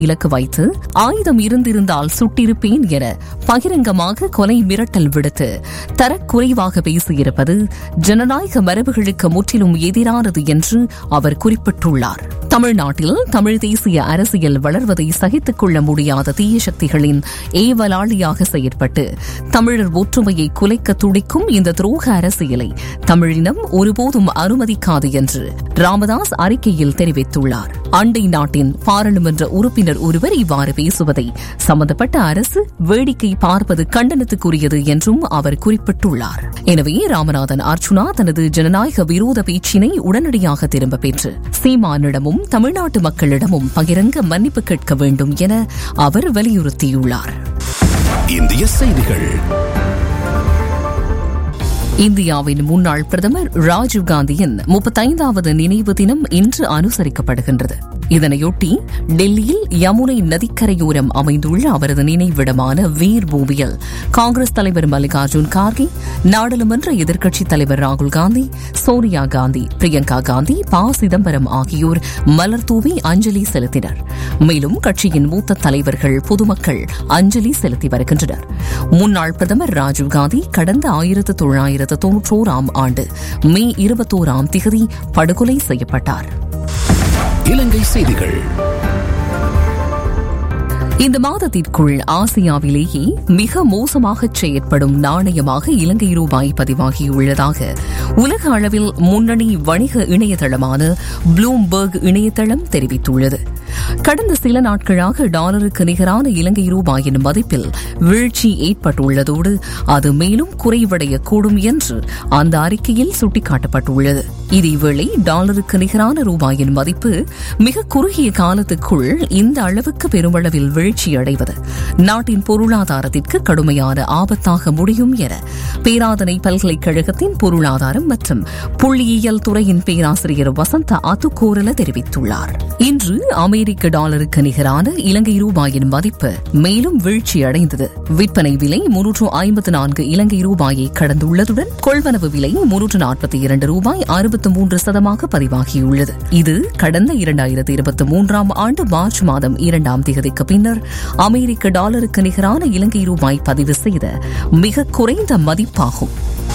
இலக்கு வைத்து ஆயுதம் இருந்திருந்தால் சுட்டிருப்பேன் என பகிரங்கமாக கொலை மிரட்டல் விடுத்து தரக்குறைவாக பேசியிருப்பது ஜனநாயக மரபுகளுக்கு முற்றிலும் எதிரானது என்று அவர் குறிப்பிட்டுள்ளார் தமிழ்நாட்டில் தமிழ் தேசிய அரசியல் வளர்வதை சகித்துக் கொள்ள முடியாத தீய சக்திகளின் ஏவலாளியாக செயற்பட்டு தமிழர் ஒற்றுமையை குலைக்க துடிக்கும் இந்த துரோக அரசியலை தமிழினம் ஒருபோதும் அனுமதிக்காது என்று ராமதாஸ் அறிக்கையில் தெரிவித்துள்ளார் அண்டை நாட்டின் பாராளுமன்ற உறுப்பினர் ஒருவர் இவ்வாறு பேசுவதை சம்பந்தப்பட்ட அரசு வேடிக்கை பார்ப்பது கண்டனத்துக்குரியது என்றும் அவர் குறிப்பிட்டுள்ளார் எனவே ராமநாதன் அர்ச்சுனா தனது ஜனநாயக விரோத பேச்சினை உடனடியாக திரும்பப் பெற்று சீமானிடமும் தமிழ்நாட்டு மக்களிடமும் பகிரங்க மன்னிப்பு கேட்க வேண்டும் என அவர் வலியுறுத்தியுள்ளார் இந்திய செய்திகள் இந்தியாவின் முன்னாள் பிரதமர் ராஜீவ்காந்தியின் முப்பத்தைந்தாவது நினைவு தினம் இன்று அனுசரிக்கப்படுகின்றது இதனையொட்டி டெல்லியில் யமுனை நதிக்கரையோரம் அமைந்துள்ள அவரது நினைவிடமான வீர் பூமியில் காங்கிரஸ் தலைவர் மல்லிகார்ஜுன் கார்கே நாடாளுமன்ற எதிர்க்கட்சித் தலைவர் ராகுல் காந்தி சோனியா காந்தி பிரியங்கா காந்தி ப சிதம்பரம் ஆகியோர் மலர்தூவி அஞ்சலி செலுத்தினர் மேலும் கட்சியின் மூத்த தலைவர்கள் பொதுமக்கள் அஞ்சலி செலுத்தி வருகின்றனர் முன்னாள் பிரதமர் ராஜீவ்காந்தி கடந்த ஆயிரத்து தொள்ளாயிரத்து தொன்னூற்றோராம் ஆண்டு மே இருபத்தோராம் திகதி படுகொலை செய்யப்பட்டார் இலங்கை செய்திகள் இந்த மாதத்திற்குள் ஆசியாவிலேயே மிக மோசமாக செயற்படும் நாணயமாக இலங்கை ரூபாய் பதிவாகியுள்ளதாக உலக அளவில் முன்னணி வணிக இணையதளமான ப்ளூம்பர்க் இணையதளம் தெரிவித்துள்ளது கடந்த சில நாட்களாக டாலருக்கு நிகரான இலங்கை ரூபாயின் மதிப்பில் வீழ்ச்சி ஏற்பட்டுள்ளதோடு அது மேலும் குறைவடையக்கூடும் என்று அந்த அறிக்கையில் சுட்டிக்காட்டப்பட்டுள்ளது இதேவேளை டாலருக்கு நிகரான ரூபாயின் மதிப்பு மிக குறுகிய காலத்துக்குள் இந்த அளவுக்கு பெருமளவில் வீழ்ச்சியடைவது நாட்டின் பொருளாதாரத்திற்கு கடுமையான ஆபத்தாக முடியும் என பேராதனை பல்கலைக்கழகத்தின் பொருளாதாரம் மற்றும் புள்ளியியல் துறையின் பேராசிரியர் வசந்த அதுகோரல தெரிவித்துள்ளார் இன்று அமெரிக்க டாலருக்கு நிகரான இலங்கை ரூபாயின் மதிப்பு மேலும் வீழ்ச்சியடைந்தது விற்பனை விலை முன்னூற்று ஐம்பத்து நான்கு இலங்கை ரூபாயை கடந்துள்ளதுடன் கொள்வனவு விலை முன்னூற்று நாற்பத்தி இரண்டு ரூபாய் அறுபத்து மூன்று சதமாக பதிவாகியுள்ளது இது கடந்த இரண்டாயிரத்தி இருபத்தி மூன்றாம் ஆண்டு மார்ச் மாதம் இரண்டாம் தேதிக்கு பின்னர் அமெரிக்க டாலருக்கு நிகரான இலங்கை ரூபாய் பதிவு செய்த மிக குறைந்த மதிப்பாகும்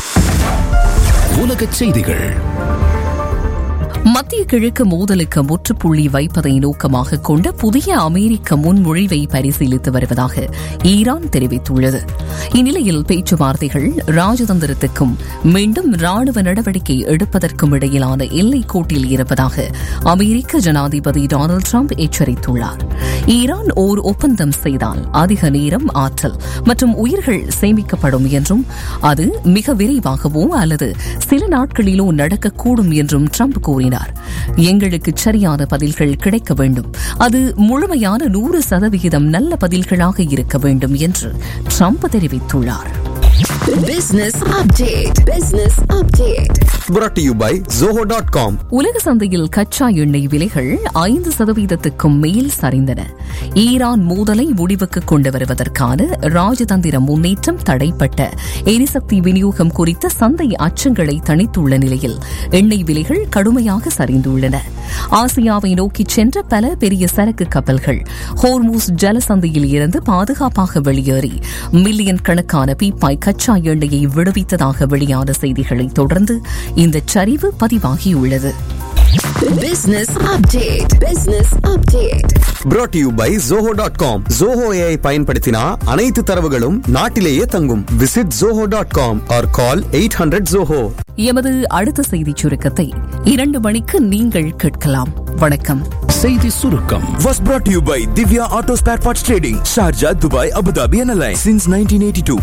உலகச் செய்திகள் மத்திய கிழக்கு மோதலுக்கு முற்றுப்புள்ளி வைப்பதை நோக்கமாக கொண்ட புதிய அமெரிக்க முன்மொழிவை பரிசீலித்து வருவதாக ஈரான் தெரிவித்துள்ளது இந்நிலையில் பேச்சுவார்த்தைகள் ராஜதந்திரத்துக்கும் மீண்டும் ராணுவ நடவடிக்கை எடுப்பதற்கும் இடையிலான எல்லைக் கோட்டில் இருப்பதாக அமெரிக்க ஜனாதிபதி டொனால்டு டிரம்ப் எச்சரித்துள்ளார் ஈரான் ஓர் ஒப்பந்தம் செய்தால் அதிக நேரம் ஆற்றல் மற்றும் உயிர்கள் சேமிக்கப்படும் என்றும் அது மிக விரைவாகவோ அல்லது சில நாட்களிலோ நடக்கக்கூடும் என்றும் ட்ரம்ப் கூறினார் எங்களுக்கு சரியான பதில்கள் கிடைக்க வேண்டும் அது முழுமையான நூறு சதவிகிதம் நல்ல பதில்களாக இருக்க வேண்டும் என்று ட்ரம்ப் தெரிவித்துள்ளார் Business update. Business update. brought to you by zoho.com உலக சந்தையில் கச்சா எண்ணெய் விலைகள் ஐந்து சதவீதத்துக்கும் மேல் சரிந்தன ஈரான் மோதலை முடிவுக்கு கொண்டு வருவதற்கான ராஜதந்திர முன்னேற்றம் தடைப்பட்ட எரிசக்தி விநியோகம் குறித்த சந்தை அச்சங்களை தணித்துள்ள நிலையில் எண்ணெய் விலைகள் கடுமையாக சரிந்துள்ளன ஆசியாவை நோக்கிச் சென்ற பல பெரிய சரக்கு கப்பல்கள் ஹோர்மூஸ் ஜலசந்தையில் இருந்து பாதுகாப்பாக வெளியேறி மில்லியன் கணக்கான பீப்பாய் கச்சா எண்ணெயை விடுவித்ததாக வெளியான செய்திகளை தொடர்ந்து இந்த சரிவு பதிவாகியுள்ளது Business update. Business update. brought to you by zoho.com zoho ai பயன்படுத்தினா அனைத்து தரவுகளும் நாட்டிலேயே தங்கும் visit zoho.com or call 800 zoho எமது அடுத்த செய்திச் சுருக்கத்தை இரண்டு மணிக்கு நீங்கள் கேட்கலாம் வணக்கம் செய்தி சுருக்கம் was brought to you by Divya Auto Spare Parts Trading, Sharjah, Dubai, Abu Dhabi, and Alliance since 1982.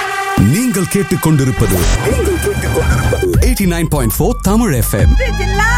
நீங்கள் கேட்டுக்கொண்டிருப்பது 89.4 தமிழ் எஃப்எம்